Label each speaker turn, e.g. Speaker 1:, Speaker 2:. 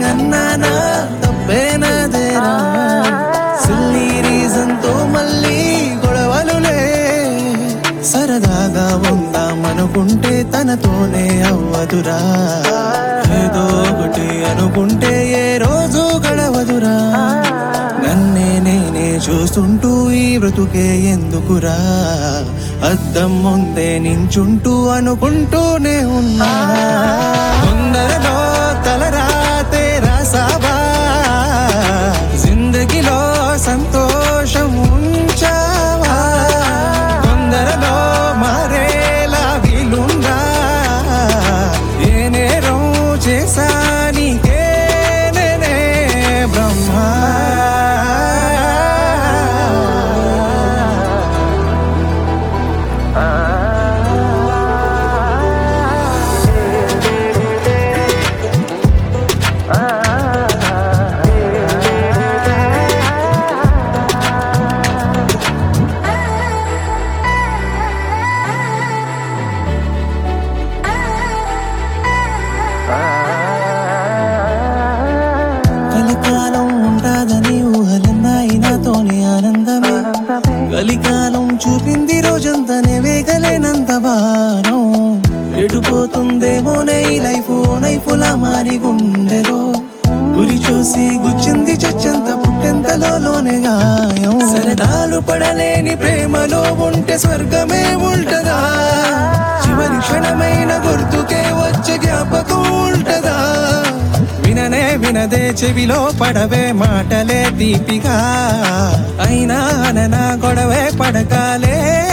Speaker 1: అన్నానా తప్పేనదేరా silly reason తో మళ్ళీ గొడవలులే సరదాగా ఉందామనుకుంటే తనతోనే అవ్వదురా ఏదో ఒకటి అనుకుంటే ఏ రోజు గడవదురా నన్నే నేనే చూస్తుంటూ ఈ బ్రతుకే ఎందుకురా అద్దం ముందే నించుంటూ అనుకుంటూనే ఉన్నా తొందరలో తలరాతే రాసావా జిందగీలో సంతోషం ఉంచావా తొందరలో మారేలా వీలుందా ఏ నేరం చేశా నీకే నేనే బ్రహ్మా కలకాలం ఉంటాదని ఊహలన్నాయి నాతోనే ఆనందమే కలికాలం చూపింది రోజంతనే వేగలేనంత భారం ఎటుపోతుందేమోనే ఈ లైఫ్ నైఫులా మారి గుండెలో గురి చూసి గుచ్చింది చచ్చంత పుట్టెంతలోనే గాయం సరదాలు పడలేని ప్రేమలో ఉంటే స్వర్గమే ఉంటదా చివరి క్షణమైన గుర్తుకే వచ్చే జ్ఞాపకం ఉంటదా విననే వినదే చెవిలో పడవే మాటలే దీపిగా అయినా అననా గొడవే పడకాలే